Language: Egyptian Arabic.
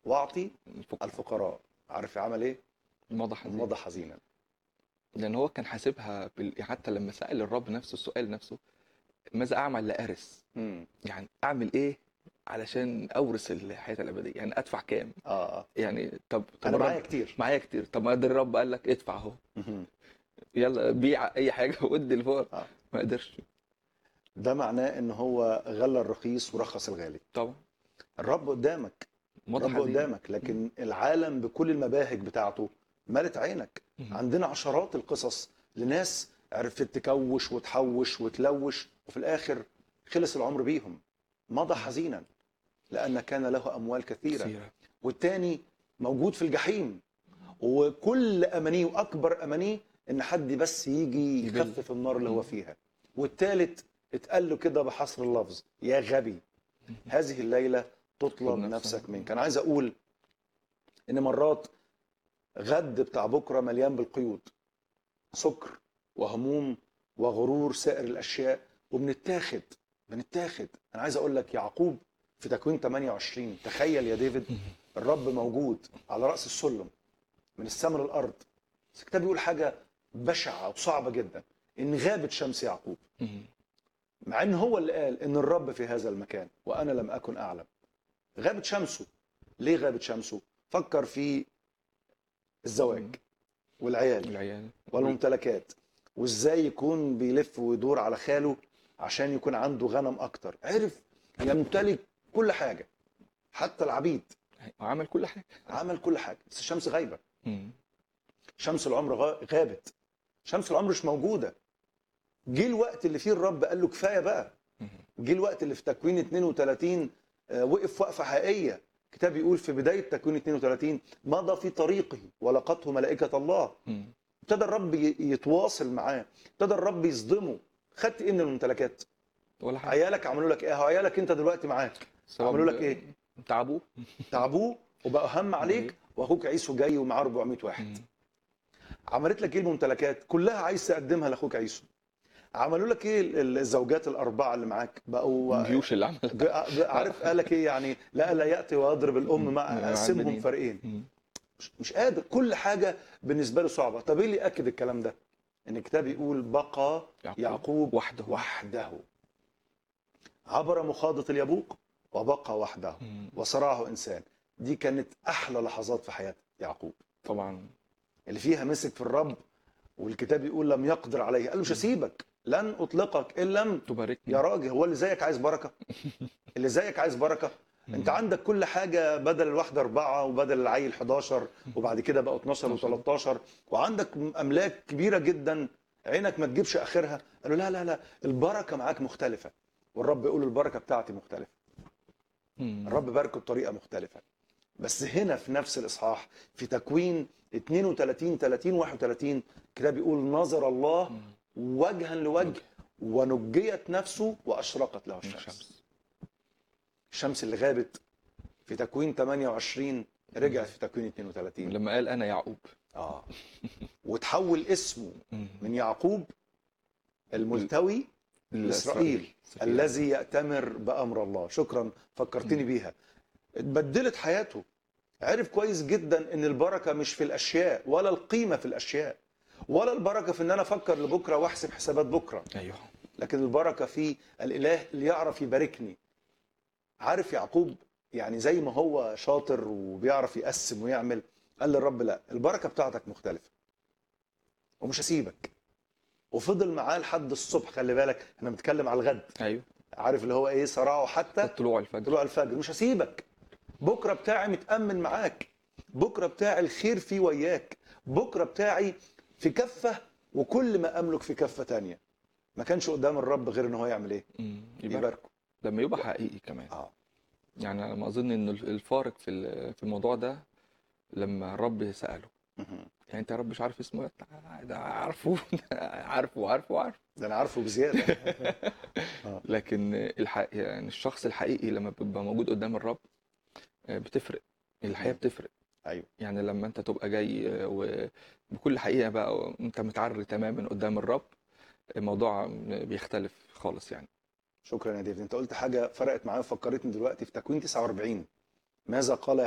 واعطي الفقراء الفقراء عارف عمل ايه مضى حزين مضى حزينا لان هو كان حاسبها بال... حتى لما سأل الرب نفسه السؤال نفسه ماذا اعمل لارث مم. يعني اعمل ايه علشان اورث الحياه الابديه يعني ادفع كام اه اه يعني طب طب انا الرب- معايا كتير معايا كتير طب ما قدر الرب قال لك ادفع اهو مهم. يلا بيع اي حاجه وادي الفقراء آه. ما قدرش ده معناه ان هو غلى الرخيص ورخص الغالي طبعا الرب قدامك مضى الرب حزين قدامك لكن العالم بكل المباهج بتاعته مالت عينك مم. عندنا عشرات القصص لناس عرفت تكوش وتحوش وتلوش وفي الاخر خلص العمر بيهم مضى حزينا لان كان له اموال كثيره كثيرة. والتاني موجود في الجحيم وكل امانيه واكبر امانيه ان حد بس يجي يبل. يخفف النار اللي هو فيها والتالت اتقال له كده بحصر اللفظ يا غبي هذه الليله تطلب خذ نفسك. نفسك منك انا عايز اقول ان مرات غد بتاع بكره مليان بالقيود سكر وهموم وغرور سائر الاشياء وبنتاخد بنتاخد انا عايز اقول لك يعقوب في تكوين 28 تخيل يا ديفيد الرب موجود على راس السلم من السماء للارض بس الكتاب بيقول حاجه بشعه وصعبه جدا ان غابت شمس يعقوب مم. مع ان هو اللي قال ان الرب في هذا المكان وانا لم اكن اعلم غابت شمسه ليه غابت شمسه فكر في الزواج والعيال العيال والممتلكات وازاي يكون بيلف ويدور على خاله عشان يكون عنده غنم اكتر عرف يمتلك كل حاجه حتى العبيد وعمل كل حاجه عمل كل حاجه بس الشمس غايبه مم. شمس العمر غا- غابت شمس العمر مش موجوده جه الوقت اللي فيه الرب قال له كفايه بقى مم. جه الوقت اللي في تكوين 32 آه، وقف وقفه حقيقيه كتاب يقول في بدايه تكوين 32 مضى في طريقه ولقته ملائكه الله مم. ابتدى الرب ي- يتواصل معاه ابتدى الرب يصدمه خدت ايه من الممتلكات ولا حاجه عيالك عملوا لك ايه هو عيالك انت دلوقتي معاك سبب- عملوا لك ايه تعبوه تعبوه وبقى هم عليك واخوك عيسو جاي ومعاه 400 واحد مم. عملت لك ايه الممتلكات كلها عايز تقدمها لاخوك عيسو عملوا لك ايه ال- الزوجات الاربعه اللي معاك بقوا الجيوش اللي عملها ب- ب- عارف قالك ايه يعني لا لا ياتي ويضرب الام مع مع اقسمهم البنين. فريقين مم. مش- مش قادر كل حاجه بالنسبه له صعبه طب ايه اللي ياكد الكلام ده ان الكتاب يقول بقى يعقوب يعقوب وحده وحده عبر مخاضة اليبوق وبقى وحده مم. وصرعه إنسان دي كانت أحلى لحظات في حياة يعقوب طبعا اللي فيها مسك في الرب والكتاب يقول لم يقدر عليه قال له مش هسيبك لن أطلقك إن لم تباركني يا راجل هو اللي زيك عايز بركة اللي زيك عايز بركة انت عندك كل حاجة بدل الواحدة أربعة وبدل العيل 11 وبعد كده بقوا 12 و13 وعندك أملاك كبيرة جدا عينك ما تجيبش آخرها قالوا لا لا لا البركة معاك مختلفة والرب يقول البركة بتاعتي مختلفة مم. الرب باركه بطريقة مختلفة بس هنا في نفس الإصحاح في تكوين 32 30 31 كده بيقول نظر الله مم. وجها لوجه ونجيت نفسه وأشرقت له الشمس الشمس الشمس اللي غابت في تكوين 28 رجعت في تكوين 32 لما قال انا يعقوب اه وتحول اسمه مم. من يعقوب الملتوي لاسرائيل الذي يأتمر بأمر الله شكرا فكرتني بيها اتبدلت حياته عرف كويس جدا ان البركة مش في الاشياء ولا القيمة في الاشياء ولا البركة في ان انا افكر لبكرة واحسب حسابات بكرة ايوه لكن البركة في الاله اللي يعرف يباركني عارف يعقوب يعني زي ما هو شاطر وبيعرف يقسم ويعمل قال للرب لا البركة بتاعتك مختلفة ومش هسيبك وفضل معاه لحد الصبح خلي بالك احنا بنتكلم على الغد ايوه عارف اللي هو ايه صراعه حتى طلوع الفجر طلوع الفجر مش هسيبك بكره بتاعي متامن معاك بكره بتاعي الخير فيه وياك بكره بتاعي في كفه وكل ما املك في كفه تانية ما كانش قدام الرب غير ان هو يعمل ايه مم. يبارك يباركه لما يبقى حقيقي كمان اه يعني على ما اظن ان الفارق في ال- في الموضوع ده لما الرب ساله مهم. يعني انت يا رب مش عارف اسمه إيه؟ ده عارفه عارفه عارفه عارفه ده انا عارفه بزياده لكن الحق يعني الشخص الحقيقي لما بيبقى موجود قدام الرب آه، بتفرق الحقيقه مم. بتفرق ايوه يعني لما انت تبقى جاي آه، وبكل حقيقه بقى انت متعري تماما قدام الرب الموضوع بيختلف خالص يعني شكرا يا ديفيد انت قلت حاجه فرقت معايا وفكرتني دلوقتي في تكوين 49 ماذا قال